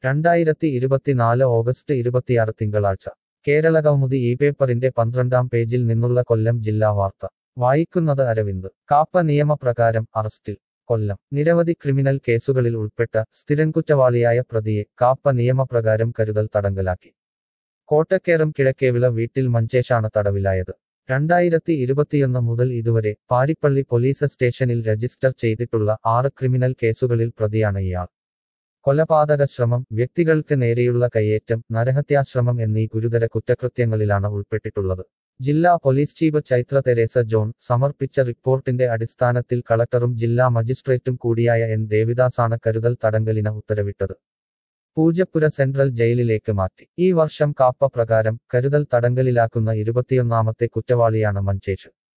രണ്ടായിരത്തി ഇരുപത്തിനാല് ഓഗസ്റ്റ് ഇരുപത്തിയാറ് തിങ്കളാഴ്ച കേരള കൗമുദി ഈ പേപ്പറിന്റെ പന്ത്രണ്ടാം പേജിൽ നിന്നുള്ള കൊല്ലം ജില്ലാ വാർത്ത വായിക്കുന്നത് അരവിന്ദ് കാപ്പ നിയമപ്രകാരം അറസ്റ്റിൽ കൊല്ലം നിരവധി ക്രിമിനൽ കേസുകളിൽ ഉൾപ്പെട്ട സ്ഥിരംകുറ്റവാളിയായ പ്രതിയെ കാപ്പ നിയമപ്രകാരം കരുതൽ തടങ്കലാക്കി കോട്ടക്കേറും കിഴക്കേവിള വീട്ടിൽ മഞ്ചേഷാണ് തടവിലായത് രണ്ടായിരത്തി ഇരുപത്തിയൊന്ന് മുതൽ ഇതുവരെ പാരിപ്പള്ളി പോലീസ് സ്റ്റേഷനിൽ രജിസ്റ്റർ ചെയ്തിട്ടുള്ള ആറ് ക്രിമിനൽ കേസുകളിൽ പ്രതിയാണ് ഇയാൾ കൊലപാതക ശ്രമം വ്യക്തികൾക്ക് നേരെയുള്ള കയ്യേറ്റം നരഹത്യാശ്രമം എന്നീ ഗുരുതര കുറ്റകൃത്യങ്ങളിലാണ് ഉൾപ്പെട്ടിട്ടുള്ളത് ജില്ലാ പോലീസ് ചീഫ് ചൈത്ര തെരേസ ജോൺ സമർപ്പിച്ച റിപ്പോർട്ടിന്റെ അടിസ്ഥാനത്തിൽ കളക്ടറും ജില്ലാ മജിസ്ട്രേറ്റും കൂടിയായ എൻ ദേവിദാസാണ് കരുതൽ തടങ്കലിന് ഉത്തരവിട്ടത് പൂജപ്പുര സെൻട്രൽ ജയിലിലേക്ക് മാറ്റി ഈ വർഷം കാപ്പ പ്രകാരം കരുതൽ തടങ്കലിലാക്കുന്ന ഇരുപത്തിയൊന്നാമത്തെ കുറ്റവാളിയാണ് മഞ്ചേഷ്